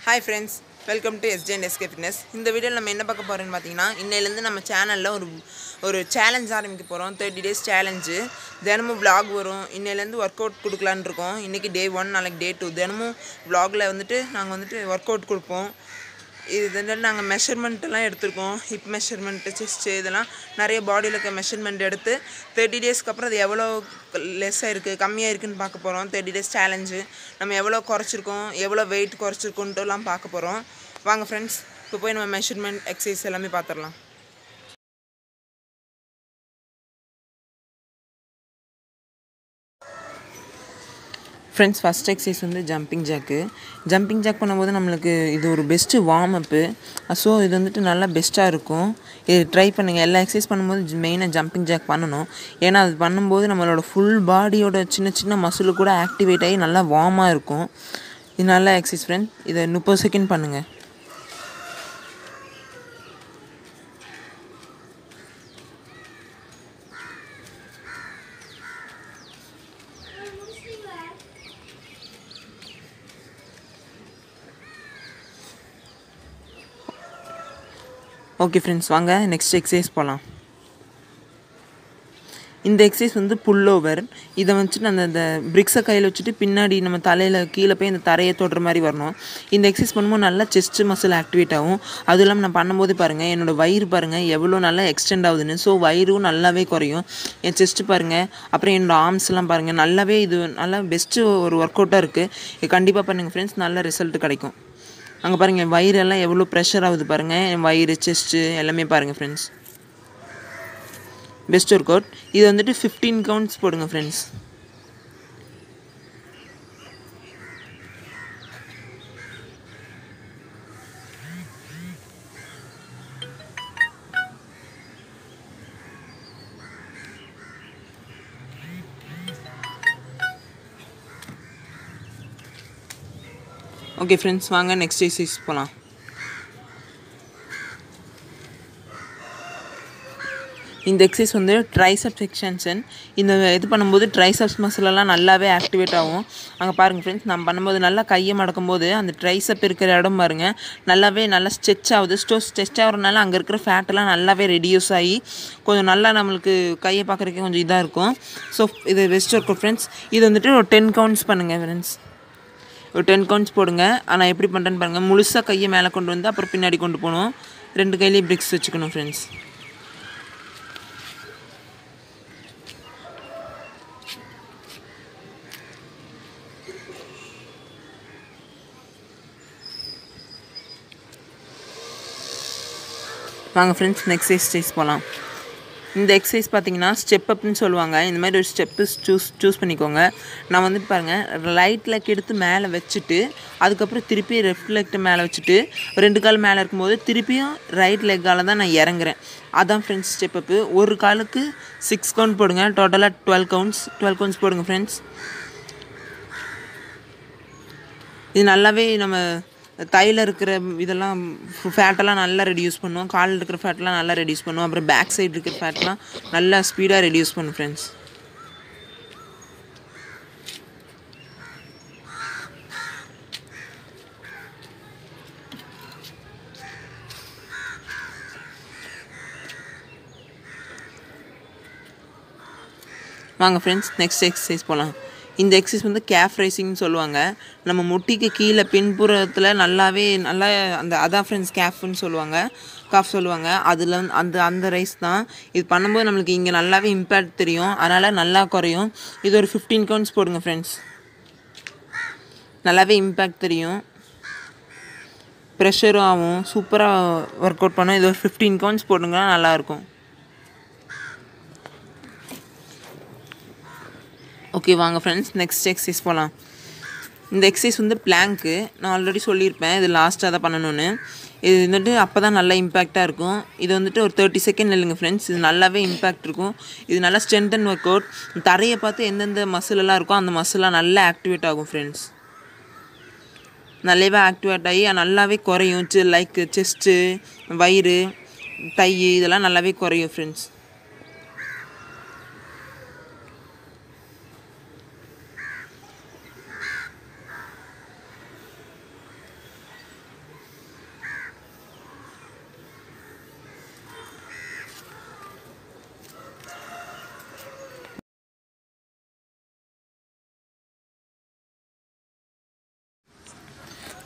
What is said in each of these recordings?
hi friends welcome to எஸ்ஜேன் SK fitness இந்த வீடியோவில் நம்ம என்ன பார்க்க போகிறோம்னு பார்த்தீங்கன்னா இன்னையிலேருந்து நம்ம சேனலில் ஒரு ஒரு சேலஞ்ச் ஆரம்பிக்க போகிறோம் தேர்ட்டி டேஸ் சேலஞ்சு தினமும் vlog வரும் இன்னையிலேருந்து ஒர்க் அவுட் கொடுக்கலான்னு இருக்கோம் இன்றைக்கி டே ஒன் நாளைக்கு டே டூ தினமும் vlogல வந்துட்டு நாங்கள் வந்துட்டு ஒர்க் அவுட் கொடுப்போம் இது வந்து நாங்கள் மெஷர்மெண்ட்டெல்லாம் எடுத்திருக்கோம் ஹிப் மெஷர்மெண்ட்டு செஸ்ட்டு இதெல்லாம் நிறைய பாடியில் இருக்க மெஷர்மெண்ட் எடுத்து தேர்ட்டி டேஸ்க்கு அப்புறம் அது எவ்வளோ லெஸ்ஸாக இருக்குது கம்மியாக இருக்குன்னு பார்க்க போகிறோம் தேர்ட்டி டேஸ் சேலஞ்சு நம்ம எவ்வளோ குறைச்சிருக்கோம் எவ்வளோ வெயிட் குறைச்சிருக்கோன்ட்டுலாம் பார்க்க போகிறோம் வாங்க ஃப்ரெண்ட்ஸ் இப்போ போய் நம்ம மெஷர்மெண்ட் எக்ஸசைஸ் எல்லாமே பார்த்துடலாம் ஃப்ரெண்ட்ஸ் ஃபஸ்ட் எக்ஸசைஸ் வந்து ஜம்பிங் ஜாக்கு ஜம்பிங் ஜாக் பண்ணும்போது நம்மளுக்கு இது ஒரு பெஸ்ட்டு வார்ம் அப்பு ஸோ இது வந்துட்டு நல்லா பெஸ்ட்டாக இருக்கும் இது ட்ரை பண்ணுங்கள் எல்லா எக்ஸசைஸ் பண்ணும்போது மெயினாக ஜம்பிங் ஜாக் பண்ணணும் ஏன்னா அது பண்ணும்போது நம்மளோட ஃபுல் பாடியோட சின்ன சின்ன மசிலு கூட ஆக்டிவேட் ஆகி நல்லா வார்மாக இருக்கும் இது நல்ல எக்ஸசைஸ் ஃப்ரெண்ட் இதை முப்பது செகண்ட் பண்ணுங்கள் ஓகே ஃப்ரெண்ட்ஸ் வாங்க நெக்ஸ்ட் எக்ஸசைஸ் போகலாம் இந்த எக்ஸசைஸ் வந்து புல் ஓவர் இதை வச்சுட்டு அந்த அந்த பிரிக்ஸை கையில் வச்சுட்டு பின்னாடி நம்ம தலையில் கீழே போய் அந்த தரையை தொடுற மாதிரி வரணும் இந்த எக்ஸசைஸ் பண்ணும்போது நல்லா செஸ்ட் மசில் ஆக்டிவேட் ஆகும் அதுவும் இல்லாமல் நான் பண்ணும்போது பாருங்கள் என்னோடய வயிறு பாருங்கள் எவ்வளோ நல்லா எக்ஸ்டெண்ட் ஆகுதுன்னு ஸோ வயிறும் நல்லாவே குறையும் என் செஸ்ட்டு பாருங்கள் அப்புறம் என்னோடய ஆர்ம்ஸ்லாம் பாருங்கள் நல்லாவே இது நல்லா பெஸ்ட்டு ஒரு ஒர்க் அவுட்டாக இருக்குது இது கண்டிப்பாக பண்ணுங்கள் ஃப்ரெண்ட்ஸ் நல்ல ரிசல்ட் கிடைக்கும் அங்கே பாருங்கள் என் வயிறெல்லாம் எவ்வளோ ப்ரெஷர் ஆகுது பாருங்கள் என் வயிறு செஸ்ட்டு எல்லாமே பாருங்கள் ஃப்ரெண்ட்ஸ் பெஸ்ட் ஒர்க் அவுட் இது வந்துட்டு ஃபிஃப்டீன் கவுண்ட்ஸ் போடுங்க ஃப்ரெண்ட்ஸ் ஓகே ஃப்ரெண்ட்ஸ் வாங்க நெக்ஸ்ட் எக்ஸசைஸ் போகலாம் இந்த எக்ஸசைஸ் வந்து ட்ரைசப்ஸ் எக்ஸ்டென்ஷன் இந்த இது பண்ணும்போது ட்ரைசப்ஸ் மசிலெல்லாம் நல்லாவே ஆக்டிவேட் ஆகும் அங்கே பாருங்கள் ஃப்ரெண்ட்ஸ் நம்ம பண்ணும்போது நல்லா கையை மடக்கும்போது அந்த ட்ரைசப் இருக்கிற இடம் பாருங்கள் நல்லாவே நல்லா ஸ்ட்ரெச் ஆகுது ஸ்டோ ஸ்ட்ரெச் ஆகிறதுனால அங்கே இருக்கிற ஃபேட்டெல்லாம் நல்லாவே ரெடியூஸ் ஆகி கொஞ்சம் நல்லா நம்மளுக்கு கையை பார்க்குறதுக்கே கொஞ்சம் இதாக இருக்கும் ஸோ இது பெஸ்ட் இருக்கும் ஃப்ரெண்ட்ஸ் இது வந்துட்டு ஒரு டென் கவுண்ட்ஸ் பண்ணுங்கள் ஃப்ரெண்ட்ஸ் ஒரு டென் கவுண்ட்ஸ் போடுங்க ஆனால் எப்படி பண்ணுறேன்னு பாருங்கள் முழுசாக கையை மேலே கொண்டு வந்து அப்புறம் பின்னாடி கொண்டு போகணும் ரெண்டு கையிலையும் பிரிக்ஸ் வச்சுக்கணும் ஃப்ரெண்ட்ஸ் வாங்க ஃப்ரெண்ட்ஸ் நெக்ஸ்ட் எக்ஸசைஸ் போகலாம் இந்த எக்ஸசைஸ் பார்த்தீங்கன்னா ஸ்டெப் அப்னு சொல்லுவாங்க இந்த மாதிரி ஒரு ஸ்டெப்பு சூஸ் சூஸ் பண்ணிக்கோங்க நான் வந்துட்டு பாருங்கள் ரைட் லெக் எடுத்து மேலே வச்சுட்டு அதுக்கப்புறம் திருப்பி லெஃப்ட் லெக் மேலே வச்சுட்டு ரெண்டு கால் மேலே இருக்கும்போது திருப்பியும் ரைட் லெக்கால் தான் நான் இறங்குறேன் அதான் ஃப்ரெண்ட்ஸ் ஸ்டெப் அப்பு ஒரு காலுக்கு சிக்ஸ் கவுண்ட் போடுங்க டோட்டலாக டுவெல் கவுண்ட்ஸ் டுவெல் கவுண்ட்ஸ் போடுங்க ஃப்ரெண்ட்ஸ் இது நல்லாவே நம்ம தையில் இருக்கிற இதெல்லாம் ஃபேட்டெல்லாம் நல்லா ரெடியூஸ் பண்ணுவோம் காலில் இருக்கிற ஃபேட்டெல்லாம் நல்லா ரெடியூஸ் பண்ணுவோம் அப்புறம் பேக் சைடு இருக்கிற ஃபேட்லாம் நல்லா ஸ்பீடாக ரெடியூஸ் பண்ணும் ஃப்ரெண்ட்ஸ் வாங்க ஃப்ரெண்ட்ஸ் நெக்ஸ்ட் எக்ஸசைஸ் போகலாம் இந்த எக்ஸசைஸ் வந்து கேஃப் ரைசிங்னு சொல்லுவாங்க நம்ம முட்டிக்கு கீழே பின்புறத்தில் நல்லாவே நல்லா அந்த அதான் ஃப்ரெண்ட்ஸ் கேஃப்னு சொல்லுவாங்க காஃப் சொல்லுவாங்க அதில் அந்த அந்த ரைஸ் தான் இது பண்ணும்போது நம்மளுக்கு இங்கே நல்லாவே இம்பேக்ட் தெரியும் அதனால் நல்லா குறையும் இது ஒரு ஃபிஃப்டீன் கவுண்ட்ஸ் போடுங்க ஃப்ரெண்ட்ஸ் நல்லாவே இம்பேக்ட் தெரியும் ப்ரெஷரும் ஆகும் சூப்பராக ஒர்க் அவுட் பண்ணோம் இது ஒரு ஃபிஃப்டீன் கவுண்ட்ஸ் போடுங்க நல்லாயிருக்கும் ஓகே வாங்க ஃப்ரெண்ட்ஸ் நெக்ஸ்ட் எக்ஸசைஸ் போகலாம் இந்த எக்ஸசைஸ் வந்து பிளாங்க்கு நான் ஆல்ரெடி சொல்லியிருப்பேன் இது லாஸ்ட்டாக தான் பண்ணணும்னு இது வந்துட்டு அப்போ தான் நல்லா இம்பேக்டாக இருக்கும் இது வந்துட்டு ஒரு தேர்ட்டி செகண்ட் இல்லைங்க ஃப்ரெண்ட்ஸ் இது நல்லாவே இம்பேக்ட் இருக்கும் இது நல்லா ஸ்ட்ரென்த் அண்ட் ஒர்க் அவுட் தரையை பார்த்து எந்தெந்த மசிலெல்லாம் இருக்கோ அந்த மசிலாம் நல்லா ஆக்டிவேட் ஆகும் ஃப்ரெண்ட்ஸ் நல்லாவே ஆக்டிவேட் ஆகி நல்லாவே குறையும் லைக் செஸ்ட்டு வயிறு தை இதெல்லாம் நல்லாவே குறையும் friends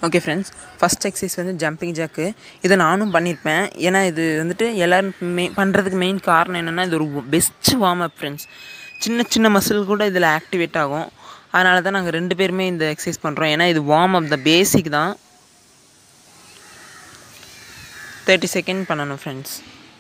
okay friends first exercise வந்து ஜம்பிங் ஜாக்கு இதை நானும் பண்ணியிருப்பேன் ஏன்னா இது வந்துட்டு எல்லோரும் மெ பண்ணுறதுக்கு மெயின் காரணம் என்னென்னா இது ஒரு பெஸ்ட் வார்ம் அப் ஃப்ரெண்ட்ஸ் சின்ன சின்ன மசில் கூட இதில் ஆக்டிவேட் ஆகும் அதனால தான் நாங்கள் ரெண்டு பேருமே இந்த எக்ஸசைஸ் பண்ணுறோம் ஏன்னா இது வார்ம் அப் த பேசிக் தான் தேர்ட்டி செகண்ட் பண்ணணும் ஃப்ரெண்ட்ஸ்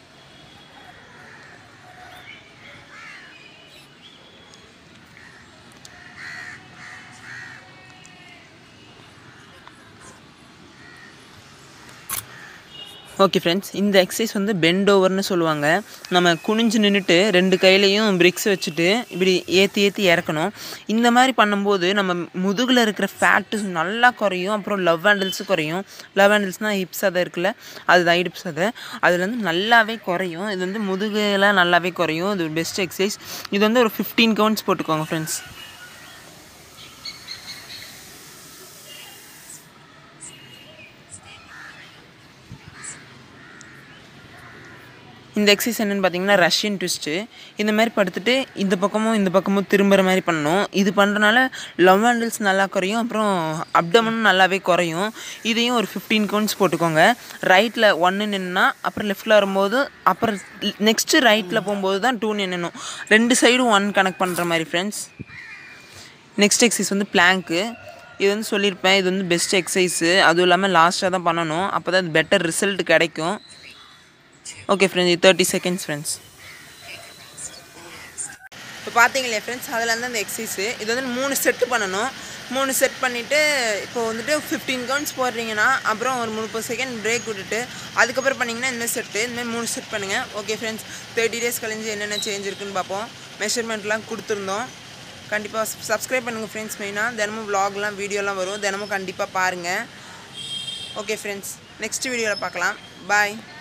ஓகே ஃப்ரெண்ட்ஸ் இந்த எக்ஸசைஸ் வந்து பெண்ட் ஓவர்னு சொல்லுவாங்க நம்ம குனிஞ்சு நின்றுட்டு ரெண்டு கையிலையும் பிரிக்ஸ் வச்சுட்டு இப்படி ஏற்றி ஏற்றி இறக்கணும் இந்த மாதிரி பண்ணும்போது நம்ம முதுகில் இருக்கிற ஃபேட்டு நல்லா குறையும் அப்புறம் லவ் ஹேண்டில்ஸும் குறையும் லவ் ஹேண்டில்ஸ்னால் ஹிப்ஸ் அதை இருக்குல்ல அதுதான் ஹிப்ஸ் அதை அதில் வந்து நல்லாவே குறையும் இது வந்து முதுகில் நல்லாவே குறையும் இது பெஸ்ட் எக்ஸசைஸ் இது வந்து ஒரு ஃபிஃப்டீன் கவுண்ட்ஸ் போட்டுக்கோங்க ஃப்ரெண்ட்ஸ் இந்த எக்ஸசைஸ் என்னென்னு பார்த்தீங்கன்னா ரஷ்யன் ட்விஸ்ட்டு இந்த மாதிரி படுத்துட்டு இந்த பக்கமும் இந்த பக்கமும் திரும்புகிற மாதிரி பண்ணணும் இது பண்ணுறனால லவ் ஹேண்டில்ஸ் நல்லா குறையும் அப்புறம் அப்டமனும் நல்லாவே குறையும் இதையும் ஒரு ஃபிஃப்டீன் கவுண்ட்ஸ் போட்டுக்கோங்க ரைட்டில் ஒன்று நின்னா அப்புறம் லெஃப்ட்டில் வரும்போது அப்புறம் நெக்ஸ்ட்டு ரைட்டில் போகும்போது தான் டூ நின்னணும் ரெண்டு சைடும் ஒன் கனெக்ட் பண்ணுற மாதிரி ஃப்ரெண்ட்ஸ் நெக்ஸ்ட் எக்ஸசைஸ் வந்து பிளாங்க்கு இது வந்து சொல்லியிருப்பேன் இது வந்து பெஸ்ட் எக்ஸசைஸு அதுவும் இல்லாமல் லாஸ்ட்டாக தான் பண்ணணும் அப்போ தான் அது பெட்டர் ரிசல்ட் கிடைக்கும் ஓகே ஃப்ரெண்ட்ஸ் இது தேர்ட்டி செகண்ட்ஸ் ஃப்ரெண்ட்ஸ் இப்போ பார்த்தீங்களே ஃப்ரெண்ட்ஸ் அதில் வந்து அந்த எக்ஸசைஸு இது வந்து மூணு செட்டு பண்ணணும் மூணு செட் பண்ணிவிட்டு இப்போ வந்துட்டு ஃபிஃப்டீன் கவுண்ட்ஸ் போடுறீங்கன்னா அப்புறம் ஒரு முப்பது செகண்ட் பிரேக் விட்டுட்டு அதுக்கப்புறம் பண்ணிங்கன்னா இந்த செட்டு இந்த மாதிரி மூணு செட் பண்ணுங்கள் ஓகே ஃப்ரெண்ட்ஸ் தேர்ட்டி டேஸ் கழிஞ்சு என்னென்ன சேஞ்ச் இருக்குன்னு பார்ப்போம் மெஷர்மெண்ட்லாம் கொடுத்துருந்தோம் கண்டிப்பாக சப்ஸ்கிரைப் பண்ணுங்கள் ஃப்ரெண்ட்ஸ் மெயினாக தினமும் vlogலாம் வீடியோலாம் வரும் தினமும் கண்டிப்பாக பாருங்கள் ஓகே ஃப்ரெண்ட்ஸ் நெக்ஸ்ட் வீடியோவில் பார்க்கலாம் பாய்